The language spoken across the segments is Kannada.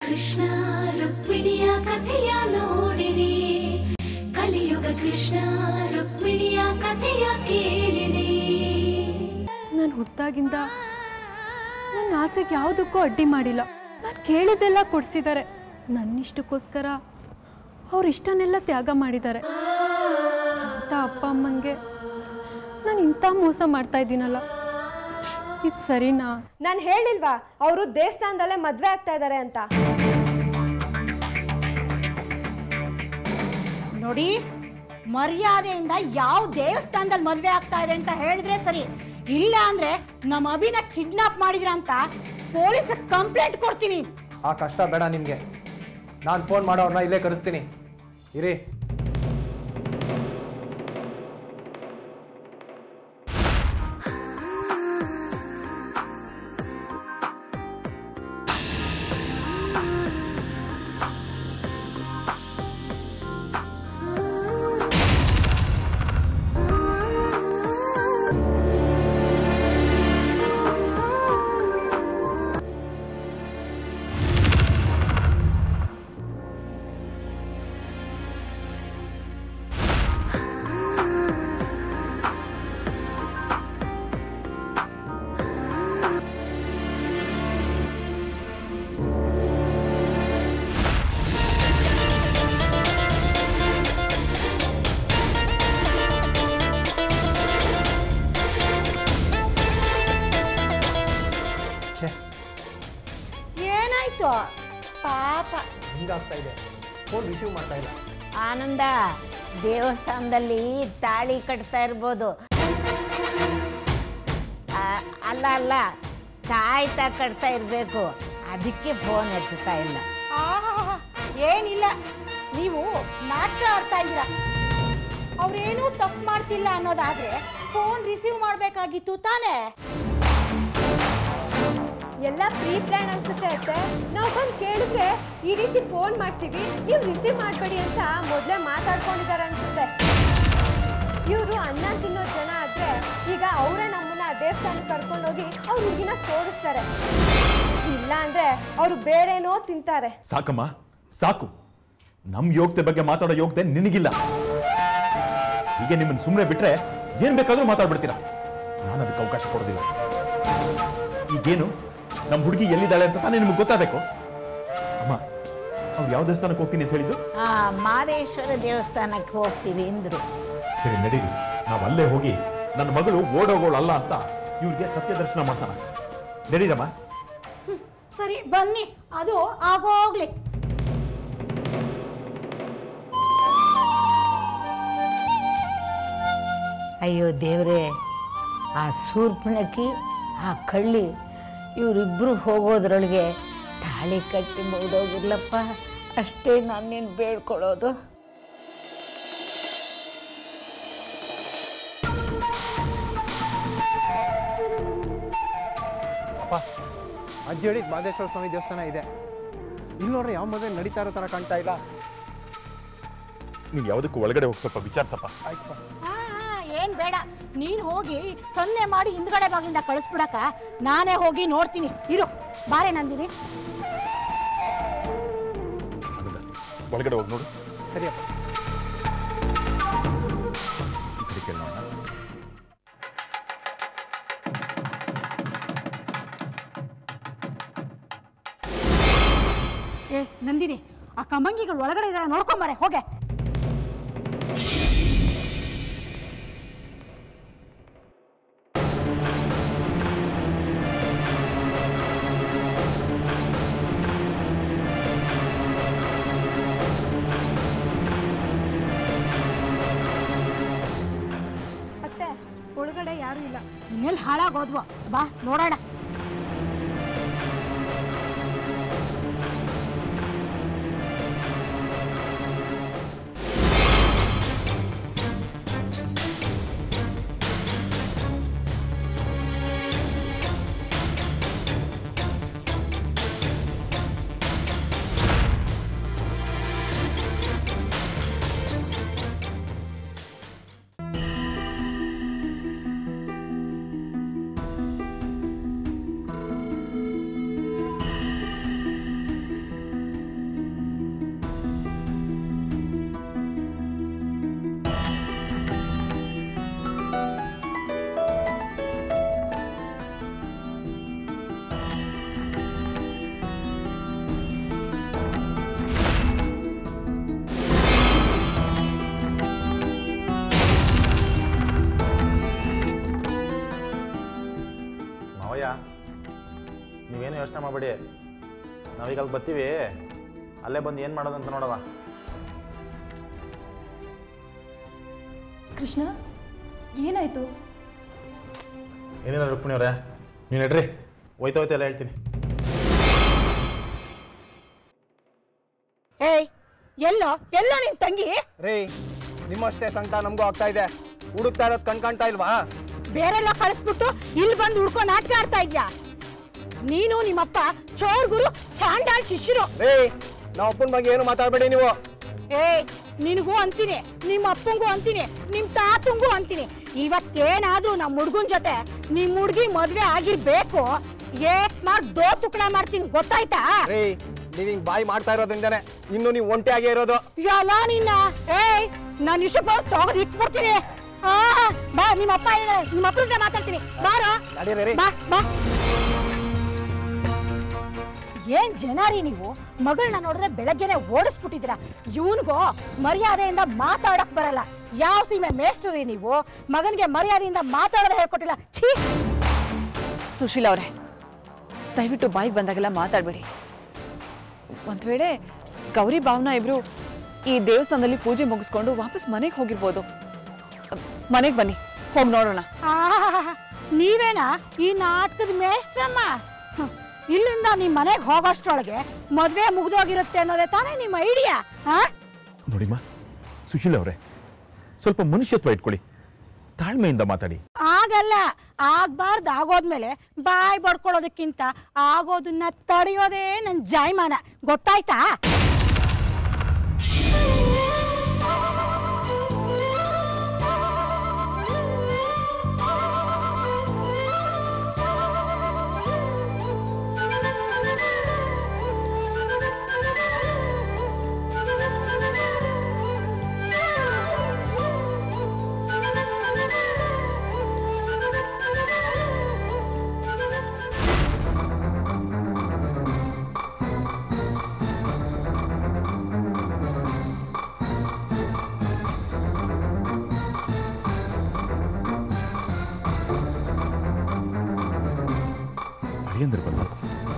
ಕೃಷ್ಣ ರುಕ್ಮಿಣಿಯ ಕಥೆಯ ನೋಡಿರಿ ಕಲಿಯುಗ ಕೃಷ್ಣ ರುಕ್ಮಿಣಿಯ ಕಥೆಯ ಕೇಳಿರಿ ನಾನು ಹುಟ್ಟಾಗಿಂದ ನನ್ನ ಆಸೆಗೆ ಯಾವುದಕ್ಕೂ ಅಡ್ಡಿ ಮಾಡಿಲ್ಲ ನಾನು ಕೇಳಿದ್ದೆಲ್ಲ ಕೊಡಿಸಿದ್ದಾರೆ ನನ್ನಿಷ್ಟಕ್ಕೋಸ್ಕರ ಅವ್ರ ಇಷ್ಟನೆಲ್ಲ ತ್ಯಾಗ ಮಾಡಿದ್ದಾರೆ ಇಂಥ ಅಪ್ಪ ಅಮ್ಮಂಗೆ ನಾನು ಇಂಥ ಮೋಸ ಮಾಡ್ತಾ ಇದ್ದೀನಲ್ಲ ಇದು ಸರಿನಾ ನಾನು ಹೇಳಿಲ್ವಾ ಅವರು ದೇವಸ್ಥಾನದಲ್ಲೇ ಮದ್ವೆ ಆಗ್ತಾ ಇದ್ದಾರೆ ಅಂತ ನೋಡಿ ಮರ್ಯಾದೆಯಿಂದ ಯಾವ ದೇವಸ್ಥಾನದಲ್ಲಿ ಮದುವೆ ಆಗ್ತಾ ಇದೆ ಅಂತ ಹೇಳಿದ್ರೆ ಸರಿ ಇಲ್ಲ ಅಂದ್ರೆ ನಮ್ಮ ಅಭಿನ ಕಿಡ್ನಾಪ್ ಮಾಡಿದ್ರ ಅಂತ ಪೊಲೀಸ್ ಕಂಪ್ಲೇಂಟ್ ಕೊಡ್ತೀನಿ ಆ ಕಷ್ಟ ಬೇಡ ನಿಮಗೆ ನಾನು ಫೋನ್ ಮಾಡೋರ್ನ ಇಲ್ಲೇ ಕರೆಸ್ತೀನಿ ಇರಿ ಛೇ ಏನಾಯ್ತು ಪಾಪ ಹಿಂಗಾಗ್ತಾ ಇದೆ ಫೋನ್ ರಿಸೀವ್ ಮಾಡ್ತಾ ಇಲ್ಲ ಆನಂದ ದೇವಸ್ಥಾನದಲ್ಲಿ ತಾಳಿ ಕಟ್ತಾ ಇರ್ಬೋದು ಆ, ಅಲ್ಲ ಅಲ್ಲ ಕಾಯ್ತಾ ಕಟ್ತಾ ಇರಬೇಕು ಅದಕ್ಕೆ ಫೋನ್ ಎತ್ತುತ್ತಾ ಇಲ್ಲ ಆಹಾಹಾ, ಏನಿಲ್ಲ ನೀವು ನಾಟಕ ಆಡ್ತಾ ಇದ್ದೀರಾ ಅವ್ರೇನೂ ತಪ್ಪು ಮಾಡ್ತಿಲ್ಲ ಅನ್ನೋದಾದ್ರೆ ಫೋನ್ ರಿಸೀವ್ ಮಾಡ್ಬೇಕಾಗಿತ್ತು ತಾನೇ ಎಲ್ಲ ಪ್ರೀ ಪ್ಲಾನ್ ಅನ್ಸುತ್ತೆ ಅತ್ತೆ ನಾವು ಬಂದು ಕೇಳಿದ್ರೆ ಈ ರೀತಿ ಫೋನ್ ಮಾಡ್ತೀವಿ ನೀವು ರಿಸೀವ್ ಮಾಡಬೇಡಿ ಅಂತ ಮೊದಲೇ ಮಾತಾಡ್ಕೊಂಡಿದ್ದಾರೆ ಅನ್ಸುತ್ತೆ ಇವರು ಅನ್ನ ತಿನ್ನೋ ಜನ ಆದ್ರೆ ಈಗ ಅವರೇ ನಮ್ಮನ್ನ ದೇವಸ್ಥಾನಕ್ಕೆ ಕರ್ಕೊಂಡೋಗಿ ಅವ್ರ ಹುಡುಗಿನ ತೋರಿಸ್ತಾರೆ ಇಲ್ಲ ಅಂದ್ರೆ ಅವರು ಬೇರೆನೋ ತಿಂತಾರೆ ಸಾಕಮ್ಮ ಸಾಕು ನಮ್ ಯೋಗ್ಯತೆ ಬಗ್ಗೆ ಮಾತಾಡೋ ಯೋಗ್ಯತೆ ನಿನಗಿಲ್ಲ ಹೀಗೆ ನಿಮ್ಮನ್ನ ಸುಮ್ಮನೆ ಬಿಟ್ರೆ ಏನ್ ಬೇಕಾದ್ರೂ ಮಾತಾಡ್ಬಿಡ್ತೀರಾ ನಾನು ಅದಕ್ಕೆ ಅವಕಾಶ ಕೊಡೋದಿಲ್ಲ ಈಗೇನು ನಮ್ಮ ಹುಡುಗಿ ಎಲ್ಲಿದ್ದಾಳೆ ಅಂತ ತಾನೇ ನಿಮ್ಗೆ ಗೊತ್ತಾಗಬೇಕು ಅಮ್ಮ ಅವ್ರು ಯಾವ ದೇವಸ್ಥಾನಕ್ಕೆ ಹೋಗ್ತೀನಿ ಅಂತ ಹೇಳಿದ್ದು ಆ ಮಾದೇಶ್ವರ ದೇವಸ್ಥಾನಕ್ಕೆ ಹೋಗ್ತೀವಿ ಅಂದ್ರು ಸರಿ ನಡೀರಿ ನಾವು ಅಲ್ಲೇ ಹೋಗಿ ನನ್ನ ಮಗಳು ಓಡೋಗೋಳು ಅಲ್ಲ ಅಂತ ಇವ್ರಿಗೆ ಸತ್ಯ ದರ್ಶನ ಮಾಡ್ಸೋಣ ನಡೀರಮ್ಮ ಸರಿ ಬನ್ನಿ ಅದು ಆಗೋಗ್ಲಿ ಅಯ್ಯೋ ದೇವ್ರೆ ಆ ಸೂರ್ಪಣಕಿ ಆ ಕಳ್ಳಿ ಇವರಿಬ್ರು ಹೋಗೋದ್ರೊಳಗೆ ತಾಳಿ ಕಟ್ಟಿ ಮುಗಿದೋಗಿರ್ಲಪ್ಪ ಅಷ್ಟೇ ನಾನೇನು ಬೇಡ್ಕೊಳ್ಳೋದು ಅಪ್ಪ ಅಜ್ಜಿ ಹೇಳಿದ ಮಾದೇಶ್ವರ ಸ್ವಾಮಿ ದೇವಸ್ಥಾನ ಇದೆ ಇಲ್ಲಿ ನೋಡ್ರಿ ಯಾವ ಮದುವೆ ನಡೀತಾ ಇರೋ ಥರ ಕಾಣ್ತಾ ಇಲ್ಲ ನೀನು ಯಾವುದಕ್ಕೂ ಒಳಗಡೆ ಹೋಗಿ ಸ್ವಲ್ಪ ವಿಚಾರಿಸಪ್ಪ ಆಯ್ತಪ್ಪ ಆ, ಆ, ಏನ್ ಬೇಡ ನೀನ್ ಹೋಗಿ ಸೊನ್ನೆ ಮಾಡಿ ಹಿಂದ್ಗಡೆ ಬಾಗಿಲಿಂದ ಕಳಿಸ್ಬಿಡಕ ನಾನೇ ಹೋಗಿ ನೋಡ್ತೀನಿ ಇರು ಬಾರೆ ನಂದಿನಿ ಅದನ್ನ ಒಳಗಡೆ ಹೋಗಿ ನೋಡು ಸರಿಯಪ್ಪ ಈ ಕಡೆ ಕೇಳೋಣ ಏ ನಂದಿನಿ ಆ ಕಮಂಗಿಗಳು ಒಳಗಡೆ ಇದಾರೆ ನೋಡ್ಕೊಂಬಾರೆ ಹೋಗೆ ಅತ್ತೆ ಒಳಗಡೆ ಯಾರು ಇಲ್ಲ ಇನ್ನೆಲ್ಲಿ ಹಾಳಾಗೋದ್ವು ಬಾ ನೋಡೋಣ ಮಾಡಬೇಡಿ ನಾವೀಗ ಅಲ್ಲಿ ಬರ್ತೀವಿ ಅಲ್ಲೇ ಬಂದು ಏನು ಮಾಡೋದಂತ ನೋಡವ ಕೃಷ್ಣ ಏನಾಯ್ತು ಏನಿಲ್ಲ ರುಕ್ಮಿಣಿ ಅವರೇ ನೀವು ನಡ್ರಿ ಹೋಯ್ತಾ ಹೋಯ್ತಾ ಎಲ್ಲ ಹೇಳ್ತೀನಿ ಏಯ್ ಎಲ್ಲೋ ಎಲ್ಲೋ ನಿನ್ ತಂಗಿ ರೀ ನಿಮ್ಮಷ್ಟೇ ಸಂಕಟ ನಮಗೂ ಆಗ್ತಾ ಇದೆ ಹುಡುಕ್ತಾ ಇರೋದು ಕಣ್ ಕಾಣ್ತಾ ಇಲ್ವಾ ಬೇರೆಲ್ಲ ಕಳಿಸ್ಬಿಟ್ಟು ಇಲ್ಲಿ ಬಂದು ಹುಡ್ಕೋ ನಾಟಕ ಆಡ್ತಾ ಇದ್ಯಾ ನೀನು ನಿಮ್ಮಪ್ಪ ಚೋರ್ ಗುರು ಚಾಂಡಾಳ್ ಶಿಷ್ಯರು ರೀ ನಾವು ಅಪ್ಪನ ಬಗ್ಗೆ ಏನು ಮಾತಾಡಬೇಡಿ ನೀವು ಏಯ್ ನಿನಗೂ ಅಂತೀನಿ ನಿಮ್ಮ ಅಪ್ಪಂಗೂ ಅಂತೀನಿ ನಿಮ್ ತಾತಂಗೂ ಅಂತೀನಿ ಇವತ್ತೇನಾದ್ರೂ ನಮ್ಮ ಹುಡ್ಗನ್ ಜೊತೆ ನಿಮ್ ಹುಡ್ಗಿ ಮದ್ವೆ ಆಗಿರ್ಬೇಕು ಏಟ್ ಮಾಡ್ ದೋ ತುಕಡ ಮಾಡ್ತೀನಿ ಗೊತ್ತಾಯ್ತಾ ರೀ ನೀವ್ ಹಿಂಗ್ ಬಾಯಿ ಮಾಡ್ತಾ ಇರೋದ್ರಿಂದಾನೆ ಇನ್ನು ನೀವು ಒಂಟಿಯಾಗೇ ಇರೋದು ಎಲ್ಲ ನಿನ್ನ ಏಯ್ ನಾನು ವಿಷಯ ತಗೊಂಡು ಇಟ್ಬಿಡ್ತೀನಿ ಆ, ಬಾ ನಿಮ್ಮ ಅಪ್ಪ ಇದ್ದಾರೆ ನಿಮ್ಮ ಅಪ್ಪನ ಹತ್ರ ಮಾತಾಡ್ತೀನಿ ಬಾರೋ ನಡೀರಿ ರೀ. ಬಾ ಬಾ ಏನ್ ಜನಾರಿ ನೀವು ಮಗಳನ್ನ ನೋಡಿದ್ರೆ ಬೆಳಗ್ಗೆನೆ ಓಡಿಸ್ಬಿಟ್ಟಿದ್ದೀರಾ ಇವನ್ಗೋ ಮರ್ಯಾದೆಯಿಂದ ಮಾತಾಡಕ್ ಬರಲ್ಲ ಯಾವ ಸೀಮೆ ಮೇಷ್ಟ್ರಿ ನೀವು ಮಗನಿಗೆ ಮರ್ಯಾದೆಯಿಂದ ಮಾತಾಡೋದೇ ಹೇಳ್ಕೊಟ್ಟಿಲ್ಲ ಛೀ ಸುಶೀಲ ಅವರೇ ದಯವಿಟ್ಟು ಬಾಯಿಗೆ ಬಂದಾಗೆಲ್ಲ ಮಾತಾಡಬೇಡಿ ಒಂದು ವೇಳೆ ಗೌರಿ ಭಾವನಾ ಇಬ್ರು ಈ ದೇವಸ್ಥಾನದಲ್ಲಿ ಪೂಜೆ ಮುಗಿಸ್ಕೊಂಡು ವಾಪಸ್ ಮನೆಗೆ ಹೋಗಿರ್ಬೋದು ಮನೆಗೆ ಬನ್ನಿ ಹೋಗಿ ನೋಡೋಣ ಆಹಾಹಾಹಾ. ನೀವೇನಾ ಈ ನಾಟಕದ ಮೇಷ್ಟ್ರಮ್ಮ ಹ್ಮ್. ಇಲ್ಲಿಂದ ನಿಮ್ ಮನೆಗೆ ಹೋಗೋಷ್ಟ್ರೊಳಗೆ ಮದ್ವೆ ಮುಗ್ದೋಗಿರುತ್ತೆ ಅನ್ನೋದೇ ತಾನೇ ನಿಮ್ಮ ಐಡಿಯಾ ಹಾ ನೋಡಿಮ್ಮ ಸುಶೀಲ್ ಅವರೇ ಸ್ವಲ್ಪ ಮನುಷ್ಯತ್ವ ಇಟ್ಕೊಳ್ಳಿ ತಾಳ್ಮೆಯಿಂದ ಮಾತಾಡಿ ಆಗಲ್ಲ ಆಗ್ಬಾರ್ದು ಆಗೋದ್ಮೇಲೆ ಬಾಯ್ ಬಡ್ಕೊಳ್ಳೋದಕ್ಕಿಂತ ಆಗೋದನ್ನ ತಡೆಯೋದೇ ನನ್ನ ಜಾಯ್ಮಾನ ಗೊತ್ತಾಯ್ತಾ ಅಳಿಯಂದ್ರೆ ಬರ್ಬೇಕು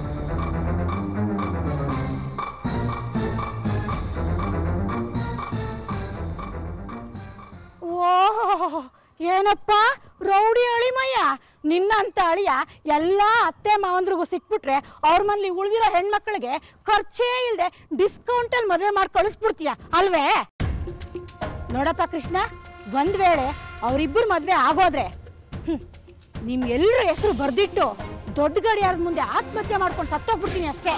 ಓಹ್ ಏನಪ್ಪ ರೌಡಿ ಅಳಿಮಯ್ಯ ನಿನ್ನಂತ ಅಳಿಯ ಎಲ್ಲ ಅತ್ತೆ ಮಾವಂದ್ರಿಗೂ ಸಿಕ್ಬಿಟ್ರೆ ಅವ್ರ ಮನೇಲಿ ಉಳಿದಿರೋ ಹೆಣ್ಮಕ್ಳಿಗೆ ಖರ್ಚೇ ಇಲ್ಲದೆ ಡಿಸ್ಕೌಂಟಲ್ಲಿ ಮದುವೆ ಮಾಡಿ ಕಳಿಸ್ಬಿಡ್ತೀಯ ಅಲ್ವೇ ನೋಡಪ್ಪ ಕೃಷ್ಣ ಒಂದ್ ವೇಳೆ ಅವರಿಬ್ಬರು ಮದುವೆ ಆಗೋದ್ರೆ ಹ್ಮ್, ನಿಮ್ ಎಲ್ಲರ ಹೆಸರು ಬರ್ದಿಟ್ಟು ದೊಡ್ಡ ಗಡಿಯಾರದ ಮುಂದೆ ಆತ್ಮಹತ್ಯೆ ಮಾಡ್ಕೊಂಡು ಸತ್ತೋಗ್ಬಿಡ್ತೀನಿ ಅಷ್ಟೇ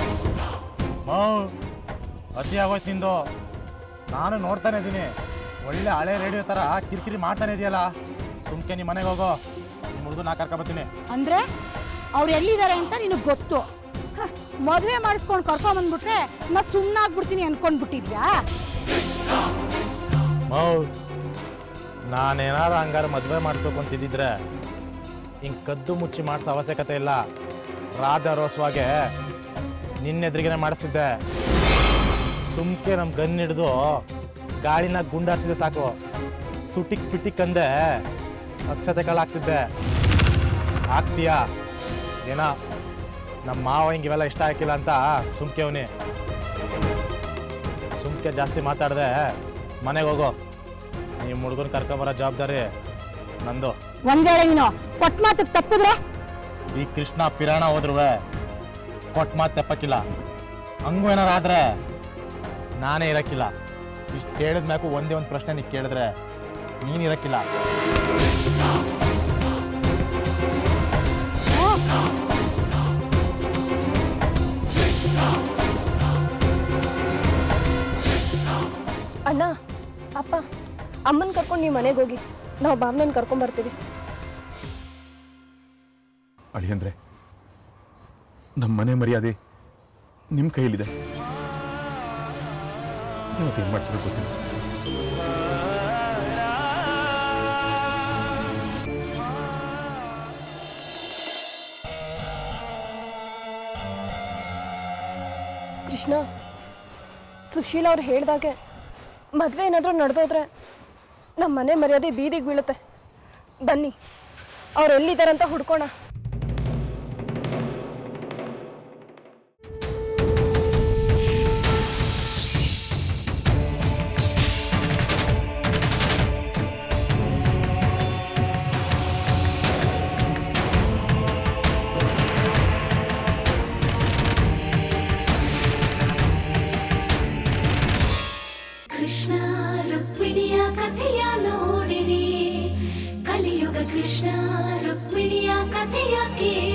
ಅತಿ ಆಗೋಯ್ತು ನಿಂದು ನಾನು ನೋಡ್ತಾನೆ ಇದ್ದೀನಿ ಒಳ್ಳೆ ಹಳೆ ರೇಡಿಯೋ ಥರ ಕಿರಿಕಿರಿ ಮಾಡ್ತಾನೆ ಇದೆಯಲ್ಲ ಸುಮ್ಕೆ ನಿಮ್ಮ ಮನೆಗೆ ಹೋಗೋ ನಿಮ್ಮ ಹುಡುಗ ನಾ ಕರ್ಕೊಬತ್ತೀನಿ ಅಂದ್ರೆ ಅವ್ರು ಎಲ್ಲಿದ್ದಾರೆ ಅಂತ ನಿನಗೆ ಗೊತ್ತು ಹ, ಮದ್ವೆ ಮಾಡಿಸ್ಕೊಂಡು ಕರ್ಕೊಂಡ್ ಬಂದ್ಬಿಟ್ರೆ ನಾ ಸುಮ್ಮನಾಗ್ಬಿಡ್ತೀನಿ ಅನ್ಕೊಂಡ್ಬಿಟ್ಟಿದ್ಯಾ ಮೌ ನಾನೇನಾರು ಹಂಗಾರೆ ಮದುವೆ ಮಾಡಿಸ್ಬೇಕು ಅಂತಿದ್ದಿದ್ರೆ ಹಿಂಗೆ ಕದ್ದು ಮುಚ್ಚಿ ಮಾಡಿಸೋ ಅವಶ್ಯಕತೆ ಇಲ್ಲ ರಾಧಾರೋಸ್ವಾಗೆ ನಿನ್ನೆದ್ರಿಗೇನೆ ಮಾಡಿಸ್ತಿದ್ದೆ ಸುಮ್ಕೆ ನಮ್ಮ ಗನ್ ಹಿಡಿದು ಗಾಳಿನ ಗುಂಡಾರಿಸಿದ್ರೆ ಸಾಕು ತುಟಿಕ್ ಪಿಟಿಕ್ ಅಂದೆ ಅಕ್ಷತೆ ಕಾಳಾಗ್ತಿದ್ದೆ ಆಗ್ತೀಯಾ ಏನ ನಮ್ಮ ಮಾವ ಹಿಂಗೆ ಇವೆಲ್ಲ ಇಷ್ಟ ಆಗಿಲ್ಲ ಅಂತ ಸುಮ್ಕೆ ಅವನಿ ಸುಮ್ಕೆ ಜಾಸ್ತಿ ಮಾತಾಡ್ದೆ ಮನೆಗೆ ಹೋಗೋ ನೀವು ಹುಡುಗನ ಕರ್ಕೊಂಬರೋ ಜವಾಬ್ದಾರಿ ನಂದು ಒಂದ್ ವೇಳೆ ನೀನು ಕೊಟ್ಟ ಮಾತಕ್ಕೆ ತಪ್ಪಿದ್ರೆ ಈ ಕೃಷ್ಣ ಪಿರಾಣ ಹೋದ್ರುವೆ ಕೊಟ್ಟ ಮಾತು ತೆಪ್ಪಕ್ಕಿಲ್ಲ ಹಂಗೂ ಏನಾರು ಆದ್ರೆ ನಾನೇ ಇರಕ್ಕಿಲ್ಲ ಇಷ್ಟು ಕೇಳಿದ ಮ್ಯಾಕು ಒಂದೇ ಒಂದು ಪ್ರಶ್ನೆ ನೀವು ಕೇಳಿದ್ರೆ ನೀನು ಇರಕ್ಕಿಲ್ಲ ಅಣ್ಣ ಅಪ್ಪ ಅಮ್ಮನ ಕರ್ಕೊಂಡು ನೀವು ಮನೆಗೆ ಹೋಗಿ ನಾವು ಬಾಮ್ನನ್ ಕರ್ಕೊಂಡ್ ಬರ್ತೀವಿ ಅಳಿಯಂದ್ರೆ ನಮ್ಮ ಮನೆ ಮರ್ಯಾದೆ ನಿಮ್ಮ ಕೈಯಲ್ಲಿದೆ ಏನು ಮಾಡ್ತಾರೆ ಗೊತ್ತಿಲ್ಲ ಕೃಷ್ಣ ಸುಶೀಲ್ ಅವ್ರು ಹೇಳ್ದಾಗೆ ಮದುವೆ ಏನಾದರೂ ನಡೆದೋದ್ರೆ ನಮ್ಮ ಮನೆ ಮರ್ಯಾದೆ ಬೀದಿಗೆ ಬೀಳುತ್ತೆ ಬನ್ನಿ ಅವ್ರು ಎಲ್ಲಿದ್ದಾರಂತ ಹುಡ್ಕೋಣ ಕಥೆಯ ಕೇಳಿದೆ